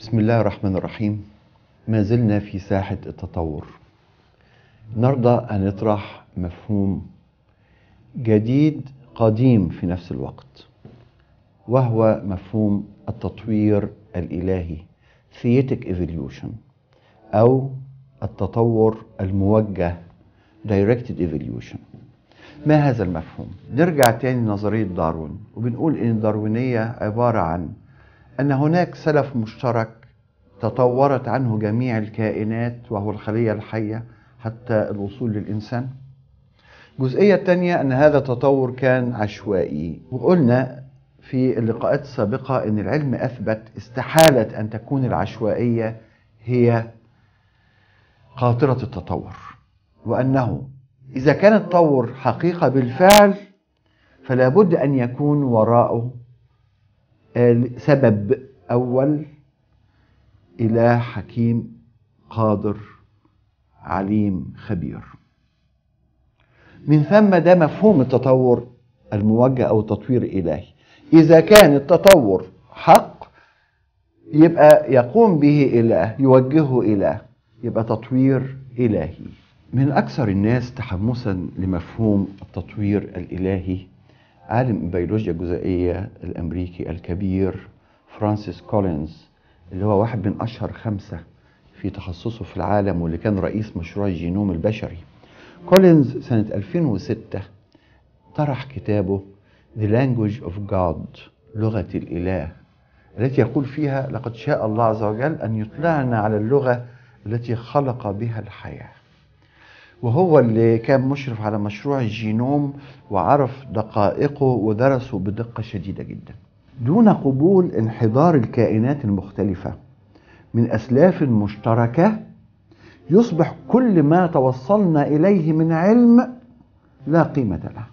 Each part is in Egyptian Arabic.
بسم الله الرحمن الرحيم ما زلنا في ساحة التطور النهاردة هنطرح مفهوم جديد قديم في نفس الوقت وهو مفهوم التطوير الإلهي Theatic Evolution أو التطور الموجه Directed Evolution ما هذا المفهوم؟ نرجع تاني لنظرية داروين وبنقول إن الداروينية عبارة عن أن هناك سلف مشترك تطورت عنه جميع الكائنات وهو الخلية الحية حتى الوصول للإنسان الجزئية الثانية أن هذا التطور كان عشوائي وقلنا في اللقاءات السابقة أن العلم أثبت استحالة أن تكون العشوائية هي قاطرة التطور وأنه إذا كان التطور حقيقة بالفعل فلا بد أن يكون وراءه سبب أول إله حكيم قادر عليم خبير من ثم ده مفهوم التطور الموجه أو التطوير الإلهي إذا كان التطور حق يبقى يقوم به إله يوجهه إله يبقى تطوير إلهي من أكثر الناس تحمسا لمفهوم التطوير الإلهي عالم البيولوجيا الجزيئية الأمريكي الكبير فرانسيس كولينز اللي هو واحد من أشهر خمسة في تخصصه في العالم واللي كان رئيس مشروع الجينوم البشري كولينز سنة 2006 طرح كتابه The Language of God لغة الإله التي يقول فيها لقد شاء الله عز وجل أن يطلعنا على اللغة التي خلق بها الحياه وهو اللي كان مشرف على مشروع الجينوم وعرف دقائقه ودرسه بدقة شديدة جدا دون قبول انحدار الكائنات المختلفة من أسلاف مشتركة يصبح كل ما توصلنا إليه من علم لا قيمة له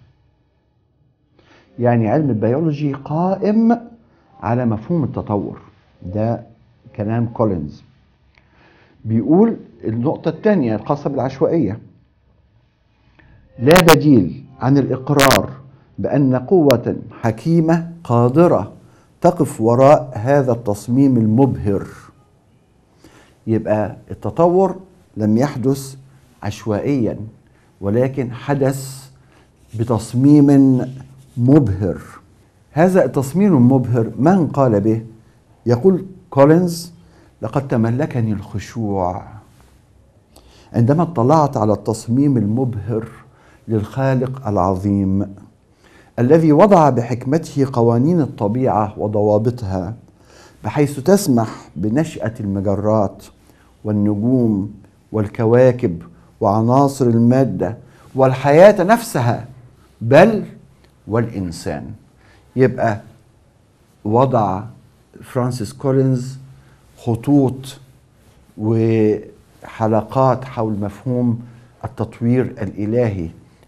يعني علم البيولوجي قائم على مفهوم التطور ده كلام كولينز بيقول النقطة الثانية الخاصة بالعشوائية لا بديل عن الإقرار بأن قوة حكيمة قادرة تقف وراء هذا التصميم المبهر يبقى التطور لم يحدث عشوائيا ولكن حدث بتصميم مبهر هذا التصميم المبهر من قال به يقول كولينز لقد تملكني الخشوع عندما اطلعت على التصميم المبهر للخالق العظيم الذي وضع بحكمته قوانين الطبيعه وضوابطها بحيث تسمح بنشاه المجرات والنجوم والكواكب وعناصر الماده والحياه نفسها بل والانسان يبقى وضع فرانسيس كولينز خطوط وحلقات حول مفهوم التطوير الالهي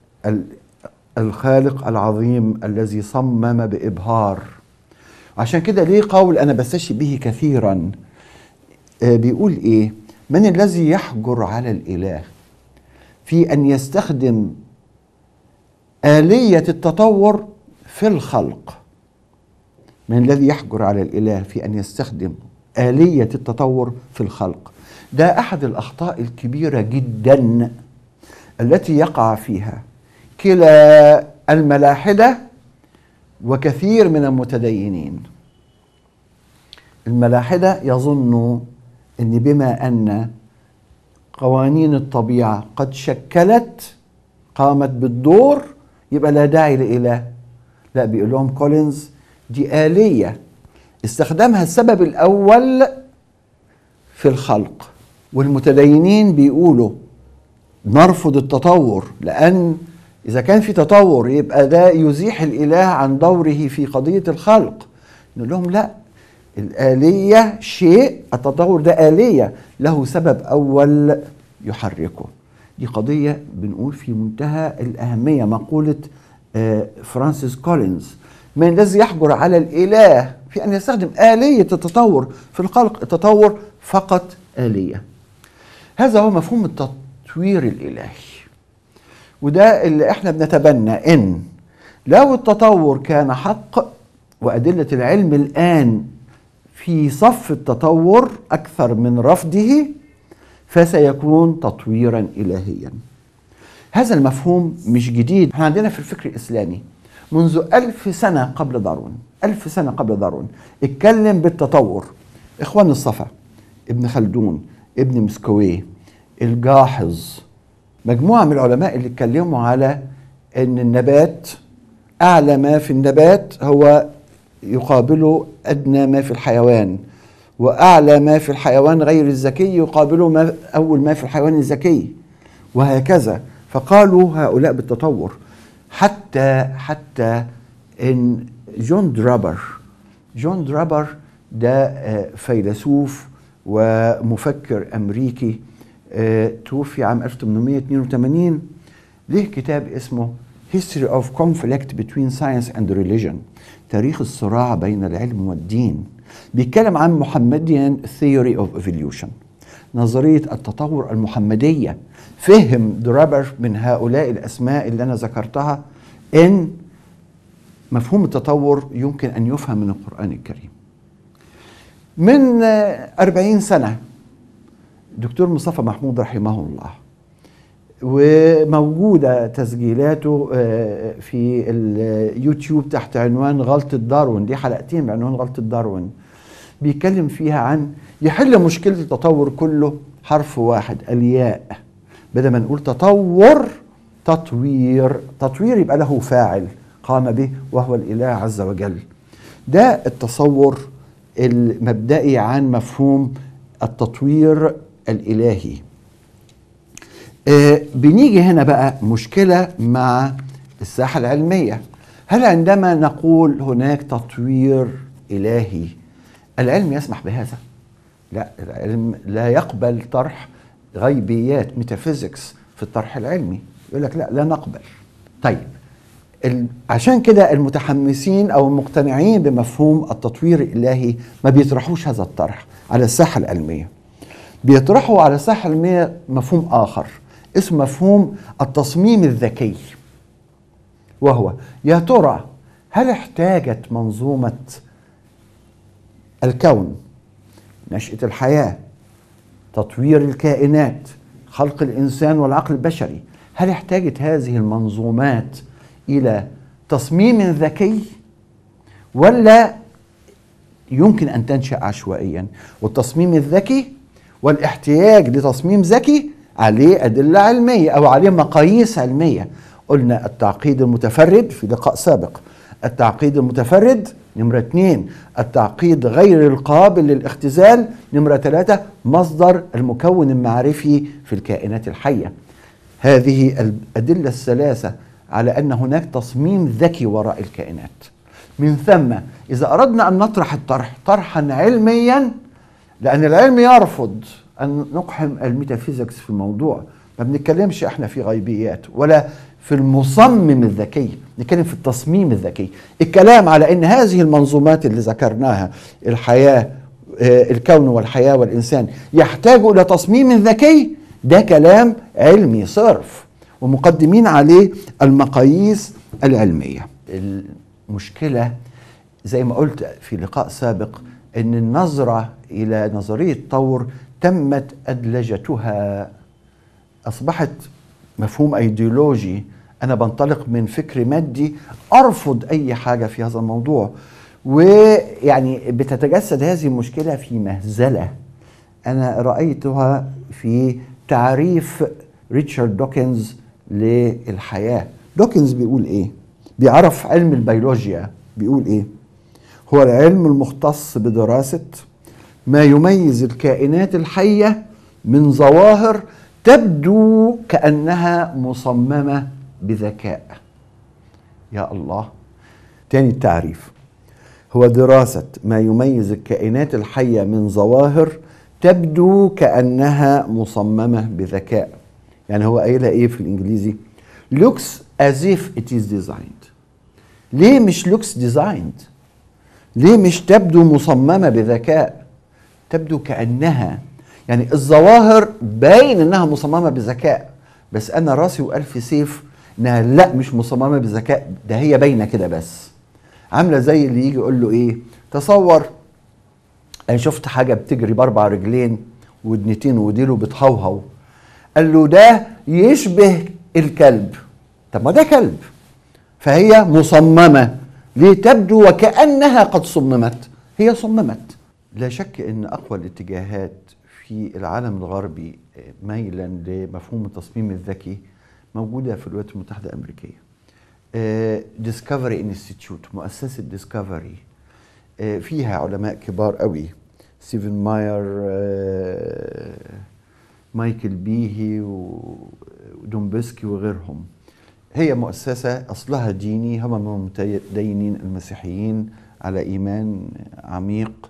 الخالق العظيم الذي صمم بابهار عشان كده ليه قول انا بستشهد به كثيرا بيقول ايه من الذي يحجر على الاله في ان يستخدم اليه التطور في الخلق من الذي يحجر على الاله في ان يستخدم اليه التطور في الخلق ده احد الاخطاء الكبيره جدا التي يقع فيها كلا الملاحده وكثير من المتدينين الملاحده يظنوا ان بما ان قوانين الطبيعه قد شكلت قامت بالدور يبقى لا داعي لاله لا بيقول لهم كولينز دي اليه استخدامها السبب الاول في الخلق والمتدينين بيقولوا نرفض التطور لان اذا كان في تطور يبقى ده يزيح الاله عن دوره في قضيه الخلق نقول لهم لا الاليه شيء التطور ده اليه له سبب اول يحركه دي قضيه بنقول في منتهى الاهميه مقوله فرانسيس كولينز من الذي يحجر على الاله في ان يستخدم اليه التطور في الخلق التطور فقط اليه هذا هو مفهوم التطوير الالهي وده اللي احنا بنتبنى ان لو التطور كان حق وادله العلم الان في صف التطور اكثر من رفضه فسيكون تطويرا الهيا هذا المفهوم مش جديد احنا عندنا في الفكر الاسلامي منذ ألف سنة قبل داروين ألف سنة قبل داروين اتكلم بالتطور إخوان الصفا ابن خلدون ابن مسكويه الجاحظ مجموعة من العلماء اللي اتكلموا على أن النبات أعلى ما في النبات هو يقابله أدنى ما في الحيوان وأعلى ما في الحيوان غير الذكي يقابله ما أول ما في الحيوان الذكي وهكذا فقالوا هؤلاء بالتطور حتى حتى ان جون درابر جون درابر ده آه، فيلسوف ومفكر امريكي آه، توفي عام 1882 له كتاب اسمه History of Conflict Between Science and Religion تاريخ الصراع بين العلم والدين بيتكلم عن محمديان Theory of Evolution نظرية التطور المحمدية فهم درابر من هؤلاء الأسماء اللي أنا ذكرتها إن مفهوم التطور يمكن أن يفهم من القرآن الكريم من أربعين سنة دكتور مصطفى محمود رحمه الله وموجودة تسجيلاته آه، في اليوتيوب تحت عنوان غلطة داروين دي حلقتين بعنوان غلطة داروين بيتكلم فيها عن يحل مشكلة التطور كله حرف واحد الياء بدل ما نقول تطور تطوير تطوير يبقى له فاعل قام به وهو الإله عز وجل ده التصور المبدئي عن مفهوم التطوير الإلهي آه بنيجي هنا بقى مشكلة مع الساحة العلمية هل عندما نقول هناك تطوير إلهي العلم يسمح بهذا؟ لا العلم لا يقبل طرح غيبيات ميتافيزيكس في الطرح العلمي يقول لك لا لا نقبل طيب عشان كده المتحمسين او المقتنعين بمفهوم التطوير الالهي ما بيطرحوش هذا الطرح على الساحه العلميه بيطرحوا على الساحه العلميه مفهوم اخر اسمه مفهوم التصميم الذكي وهو يا ترى هل احتاجت منظومه الكون نشاه الحياه تطوير الكائنات خلق الانسان والعقل البشري هل احتاجت هذه المنظومات الى تصميم ذكي ولا يمكن ان تنشا عشوائيا والتصميم الذكي والاحتياج لتصميم ذكي عليه ادله علميه او عليه مقاييس علميه قلنا التعقيد المتفرد في لقاء سابق التعقيد المتفرد نمرة اثنين التعقيد غير القابل للاختزال نمرة ثلاثة مصدر المكون المعرفي في الكائنات الحية هذه الأدلة الثلاثة على أن هناك تصميم ذكي وراء الكائنات من ثم إذا أردنا أن نطرح الطرح طرحا علميا لأن العلم يرفض أن نقحم الميتافيزيكس في الموضوع ما بنتكلمش احنا في غيبيات ولا في المصمم الذكي نتكلم في التصميم الذكي الكلام على ان هذه المنظومات اللي ذكرناها الحياه آه، الكون والحياه والانسان يحتاجوا الى تصميم ذكي ده كلام علمي صرف ومقدمين عليه المقاييس العلميه المشكله زي ما قلت في لقاء سابق ان النظره الى نظريه التطور تمت ادلجتها اصبحت مفهوم ايديولوجي انا بنطلق من فكر مادي ارفض اي حاجه في هذا الموضوع ويعني بتتجسد هذه المشكله في مهزله انا رايتها في تعريف ريتشارد دوكنز للحياه دوكنز بيقول ايه بيعرف علم البيولوجيا بيقول ايه هو العلم المختص بدراسه ما يميز الكائنات الحيه من ظواهر تبدو كانها مصممه بذكاء يا الله تاني التعريف هو دراسة ما يميز الكائنات الحية من ظواهر تبدو كأنها مصممة بذكاء يعني هو قايلها ايه في الانجليزي looks as if it is designed ليه مش looks designed ليه مش تبدو مصممة بذكاء تبدو كأنها يعني الظواهر باين انها مصممة بذكاء بس انا راسي والف سيف انها لا مش مصممه بذكاء ده هي باينه كده بس عامله زي اللي يجي يقول له ايه تصور انا شفت حاجه بتجري باربع رجلين ودنتين وديله بتهوهو قال له ده يشبه الكلب طب ما ده كلب فهي مصممه لتبدو وكانها قد صممت هي صممت لا شك ان اقوى الاتجاهات في العالم الغربي ميلا لمفهوم التصميم الذكي موجوده في الولايات المتحده الامريكيه ديسكفري انستيتيوت مؤسسه ديسكفري فيها علماء كبار قوي ستيفن ماير آه، مايكل بيهي ودومبسكي وغيرهم هي مؤسسة أصلها ديني هم من المتدينين المسيحيين على إيمان عميق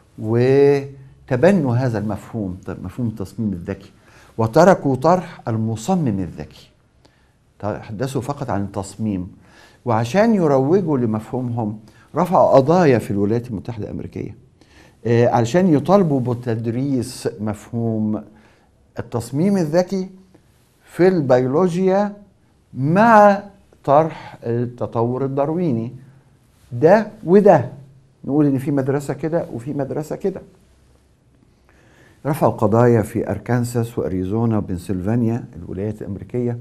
وتبنوا هذا المفهوم مفهوم التصميم الذكي وتركوا طرح المصمم الذكي تحدثوا فقط عن التصميم وعشان يروجوا لمفهومهم رفعوا قضايا في الولايات المتحدة الأمريكية آه، علشان يطالبوا بتدريس مفهوم التصميم الذكي في البيولوجيا مع طرح التطور الدارويني ده وده نقول ان في مدرسه كده وفي مدرسه كده رفعوا قضايا في اركانساس واريزونا وبنسلفانيا الولايات الامريكيه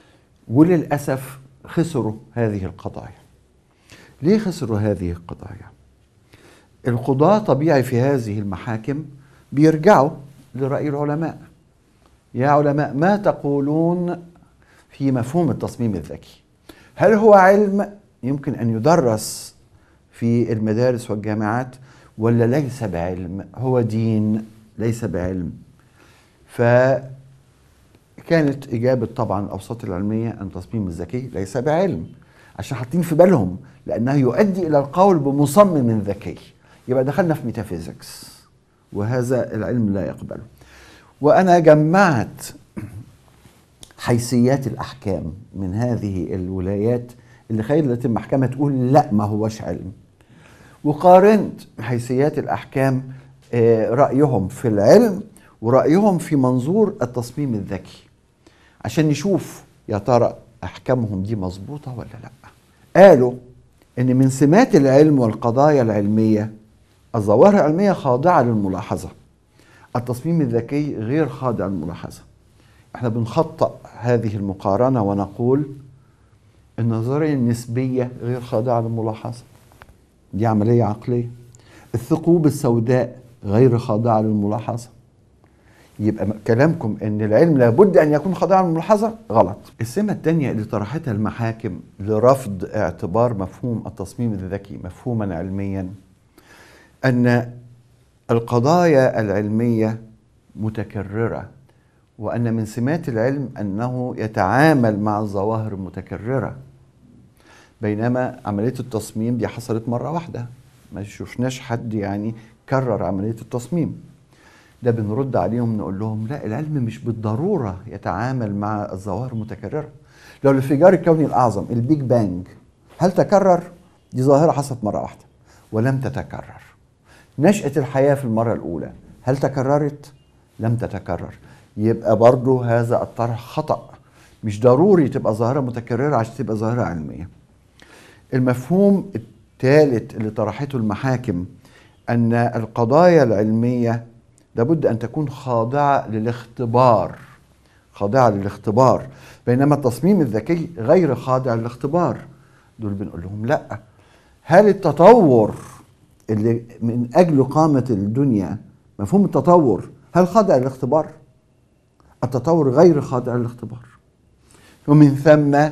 وللاسف خسروا هذه القضايا ليه خسروا هذه القضايا القضاة طبيعي في هذه المحاكم بيرجعوا لرأي العلماء يا علماء ما تقولون في مفهوم التصميم الذكي هل هو علم يمكن أن يدرس في المدارس والجامعات ولا ليس بعلم هو دين ليس بعلم فكانت إجابة طبعا الأوساط العلمية أن التصميم الذكي ليس بعلم عشان حاطين في بالهم لأنه يؤدي إلى القول بمصمم ذكي يبقى دخلنا في ميتافيزيكس وهذا العلم لا يقبله وأنا جمعت حيثيات الأحكام من هذه الولايات اللي خيلت المحكمة تقول لا ما هوش علم وقارنت حيثيات الأحكام آه، رأيهم في العلم ورأيهم في منظور التصميم الذكي عشان نشوف يا ترى أحكامهم دي مظبوطة ولا لا قالوا ان من سمات العلم والقضايا العلميه الظواهر العلميه خاضعه للملاحظه التصميم الذكي غير خاضع للملاحظه احنا بنخطأ هذه المقارنه ونقول النظريه النسبيه غير خاضعه للملاحظه دي عمليه عقليه الثقوب السوداء غير خاضعه للملاحظه يبقى كلامكم ان العلم لابد ان يكون خاضعا للملاحظه غلط السمه الثانيه اللي طرحتها المحاكم لرفض اعتبار مفهوم التصميم الذكي مفهوما علميا ان القضايا العلميه متكرره وان من سمات العلم انه يتعامل مع الظواهر المتكرره بينما عمليه التصميم دي حصلت مره واحده ما شفناش حد يعني كرر عمليه التصميم ده بنرد عليهم نقول لهم لا العلم مش بالضروره يتعامل مع الظواهر المتكرره لو الانفجار الكوني الاعظم البيج بانج هل تكرر دي ظاهره حصلت مره واحده ولم تتكرر نشاه الحياه في المره الاولى هل تكررت لم تتكرر يبقى برضو هذا الطرح خطا مش ضروري تبقى ظاهره متكرره عشان تبقى ظاهره علميه المفهوم الثالث اللي طرحته المحاكم ان القضايا العلميه لابد ان تكون خاضعه للاختبار خاضعه للاختبار بينما التصميم الذكي غير خاضع للاختبار دول بنقول لهم لا هل التطور اللي من اجله قامت الدنيا مفهوم التطور هل خاضع للاختبار التطور غير خاضع للاختبار ومن ثم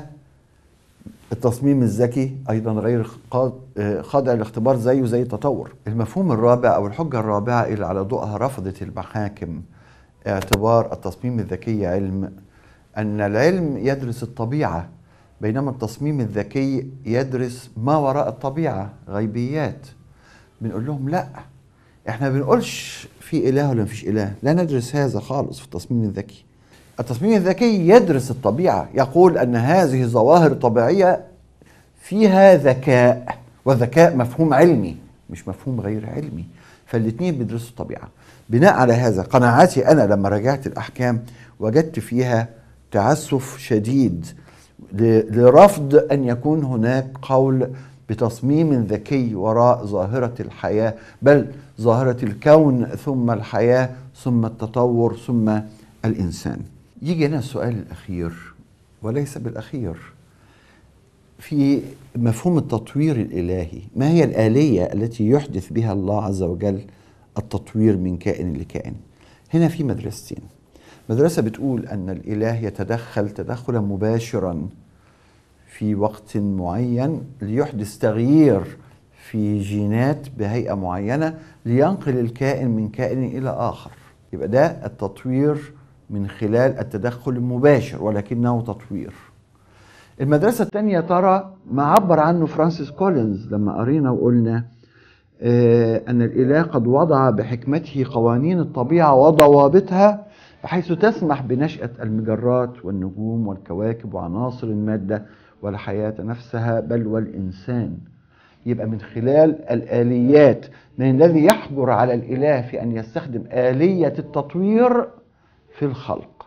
التصميم الذكي ايضا غير خاضع للاختبار زيه زي التطور المفهوم الرابع او الحجه الرابعه اللي على ضوءها رفضت المحاكم اعتبار التصميم الذكي علم ان العلم يدرس الطبيعه بينما التصميم الذكي يدرس ما وراء الطبيعه غيبيات بنقول لهم لا احنا بنقولش في اله ولا مفيش اله لا ندرس هذا خالص في التصميم الذكي التصميم الذكي يدرس الطبيعة يقول أن هذه ظواهر طبيعية فيها ذكاء والذكاء مفهوم علمي مش مفهوم غير علمي فالاثنين بيدرسوا الطبيعة بناء على هذا قناعاتي أنا لما راجعت الأحكام وجدت فيها تعسف شديد لرفض أن يكون هناك قول بتصميم ذكي وراء ظاهرة الحياة بل ظاهرة الكون ثم الحياة ثم التطور ثم الإنسان يجي هنا السؤال الأخير وليس بالأخير في مفهوم التطوير الإلهي ما هي الآلية التي يحدث بها الله عز وجل التطوير من كائن لكائن هنا في مدرستين مدرسة بتقول أن الإله يتدخل تدخلا مباشرا في وقت معين ليحدث تغيير في جينات بهيئة معينة لينقل الكائن من كائن إلى آخر يبقى ده التطوير من خلال التدخل المباشر ولكنه تطوير المدرسة الثانية ترى ما عبر عنه فرانسيس كولينز لما قرينا وقلنا آه أن الإله قد وضع بحكمته قوانين الطبيعة وضوابطها بحيث تسمح بنشأة المجرات والنجوم والكواكب وعناصر المادة والحياة نفسها بل والإنسان يبقى من خلال الآليات من الذي يحجر على الإله في أن يستخدم آلية التطوير في الخلق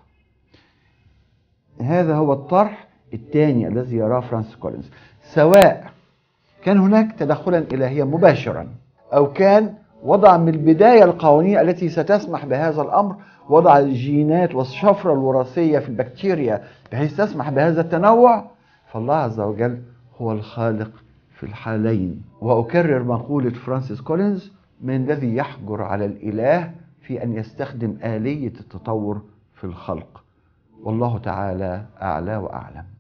هذا هو الطرح الثاني الذي يراه فرانس كولينز سواء كان هناك تدخلا إلهيا مباشرا أو كان وضع من البداية القوانين التي ستسمح بهذا الأمر وضع الجينات والشفرة الوراثية في البكتيريا بحيث تسمح بهذا التنوع فالله عز وجل هو الخالق في الحالين وأكرر مقولة فرانسيس كولينز من الذي يحجر على الإله في أن يستخدم آلية التطور في الخلق والله تعالى أعلى وأعلم